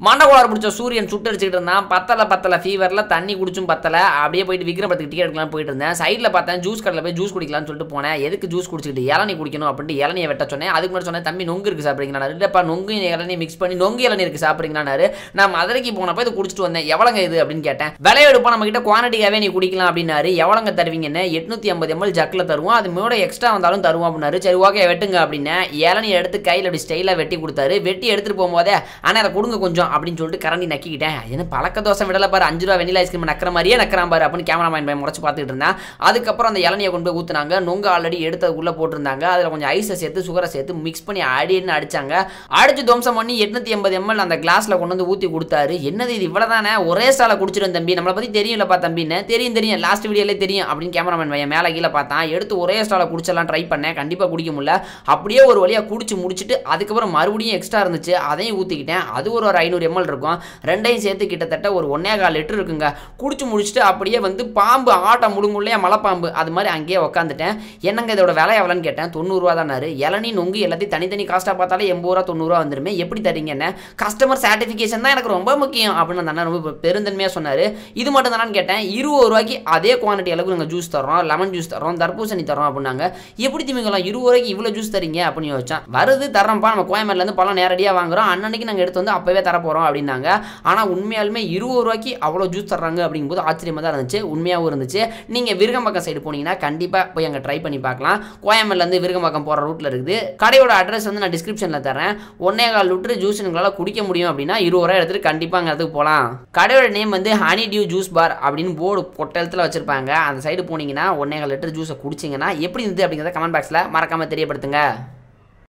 மண்டகோளாறு பிடிச்ச சூரியன் சுட்டரிச்சுக்கிட்டு இருந்தான் பத்தல பத்தல ஃபீவரில் தண்ணி குடிச்சும் பத்தல அப்படியே போயிட்டு விக்ரமத்துக்கு டிக்கெட் எடுக்கலாம் போயிட்டு இருந்தேன் சைடில் பார்த்தேன் ஜூஸ் கடையில் போய் ஜூஸ் குடிக்கலாம்னு சொல்லிட்டு போனேன் எதுக்கு ஜூஸ் குடிச்சிக்கிட்டு இளநீ குடிக்கணும் அப்படின்ட்டு இளநியை வெட்ட சொன்னேன் அதுக்கு முன்னாடி சொன்னேன் தம்பி நொங்கு இருக்கு சாப்பிட்றீங்களா இல்லைப்பா நொங்கு இளநீ மிக்ஸ் பண்ணி நொங்கு இளநீ இருக்கு சாப்பிட்றீங்களாரு நான் மதுரைக்கு போனப்போ இது குடிச்சிட்டு வந்தேன் எவ்வளோங்க இது அப்படின்னு கேட்டேன் விலை எடுப்பா நம்ம கிட்ட குவான்டிட்டியாகவே நீ குடிக்கலாம் அப்படின்னாரு எவ்வளோங்க தருவீங்கன்னு எட்நூத்தி ஐம்பது எம்எல் ஜக்கில் தருவோம் அது மூட எக்ஸ்ட்ரா வந்தாலும் தருவோம் அப்படின்னாரு சரி ஓகே வெட்டுங்க அப்படின்னு இளநீ எடுத்து கையில் அப்படி ஸ்டைலாக வெட்டி கொடுத்தாரு வெட்டி எடுத்துட்டு போகும்போதே ஆனால் அதை கொடுங்க கொஞ்சம் அப்படின்னு சொல்லிட்டு கரண்டி நக்கிக்கிட்டேன் என்ன பழக்க தோசை விடல பாரு அஞ்சு ரூபா வெனிலா ஐஸ்கிரீம் நக்கிற மாதிரியே நக்கிறான் பாரு அப்படின்னு கேமராமேன் பையன் முறைச்சு பார்த்துட்டு இருந்தேன் அதுக்கப்புறம் அந்த இளநியை கொண்டு போய் ஊற்றுனாங்க நொங்கு ஆல்ரெடி எடுத்ததுக்குள்ளே போட்டிருந்தாங்க அதில் கொஞ்சம் ஐஸை சேர்த்து சுகரை சேர்த்து மிக்ஸ் பண்ணி அடின்னு அடிச்சாங்க அடிச்சு துவம்சம் பண்ணி எட்நூத்தி எண்பது எம்எல் அந்த கிளாஸில் கொண்டு வந்து ஊற்றி கொடுத்தாரு என்னது இது இவ்வளோ தானே ஒரே சாலை குடிச்சிடும் தம்பி நம்மளை பற்றி தெரியும்லப்பா தம்பின்னு தெரியும் தெரியும் லாஸ்ட் வீடியோலே தெரியும் அப்படின்னு கேமராமேன் பையன் மேலே கீழே பார்த்தான் எடுத்து ஒரே ஸ்டாலை குடிச்சலாம் ட்ரை பண்ணேன் கண்டிப்பாக குடிக்க முடியல அப்படியே ஒரு வழியாக குடிச்சு முடிச்சுட்டு அதுக்கப்புறம் மறுபடியும் எக்ஸ்ட்ரா இருந்துச்சு அதையும் ஊற்றிக்கிட்டேன் அது ஒரு ஒரு ஐநூறு எம்எல் இருக்கும் ரெண்டையும் சேர்த்து கிட்டத்தட்ட ஒரு ஒன்னே கால் லிட்டர் இருக்குங்க குடிச்சு முடிச்சுட்டு அப்படியே வந்து பாம்பு ஆட்டம் முழுங்குள்ளே மலைப்பாம்பு அது மாதிரி அங்கேயே உட்காந்துட்டேன் என்னங்க இதோட விலை எவ்வளோன்னு கேட்டேன் தொண்ணூறுரூவா தானாரு இளநீ நொங்கு எல்லாத்தையும் தனித்தனி காஸ்ட்டாக பார்த்தாலே எண்பது ரூபா தொண்ணூறுரூவா வந்துருமே எப்படி தரீங்க என்ன கஸ்டமர் சாட்டிஃபிகேஷன் தான் எனக்கு ரொம்ப முக்கியம் அப்படின்னு அந்த அண்ணன் ரொம்ப பெருந்தன்மையாக சொன்னார் இது மட்டும் தானான்னு கேட்டேன் இருபது ரூபாய்க்கு அதே குவான்டிட்டி அளவுக்கு நாங்கள் ஜூஸ் தரோம் லெமன் ஜூஸ் தரோம் தர்பூசணி தரோம் அப்படின்னாங்க எப்படி திமிங்கலாம் இருபது ரூபாய்க்கு இவ்வளோ ஜூஸ் தரீங்க அப்படின்னு யோசிச்சான் வருது தரோம்ப்பா நம்ம கோயம்பேடுலேருந்து பழம் நேரடியாக வாங்குறோம் அன்னன்னைக்கு நாங்கள் எடுத்து வந்து அப்போவே தர போகிறோம் அப்படின்னாங்க ஆனால் உண்மையாலுமே இருபது ரூபாய்க்கு அவ்வளோ ஜூஸ் தர்றாங்க அப்படிங்கும்போது ஆச்சரியமாக தான் இருந்துச்சு உண்மையாகவும் இருந்துச்சு நீங்கள் விருகம்பாக்கம் சைடு போனீங்கன்னா கண்டிப்பாக போய் அங்கே ட்ரை பண்ணி பார்க்கலாம் கோயம்பேடுலேருந்து விருகம்பாக்கம் போகிற ரூட்டில் இருக்குது கடையோட அட்ரஸ் வந்து நான் டிஸ்கிரிப்ஷனில் தரேன் ஒன்னே கால் லிட்டர் ஜூஸ் உங்களால் குடிக்க முடியும் அப்படின்னா இருபது ரூபா எடுத்துகிட்டு கண்டிப்பாக அங்கே அதுக்கு போகலாம் கடையோட நேம் வந்து ஹனி டியூ ஜூஸ் பார் அப்படின்னு போர்டு பொட்டலத்தில் வச்சுருப்பாங்க அந்த சைடு போனீங்கன்னா ஒன்னே கால் லிட்டர் ஜூஸை குடிச்சிங்கன்னா எப்படி இருந்தது அப்படிங்கிறத கமெண்ட் பாக்ஸில் மறக்காமல் தெரியப்படுத்துங்க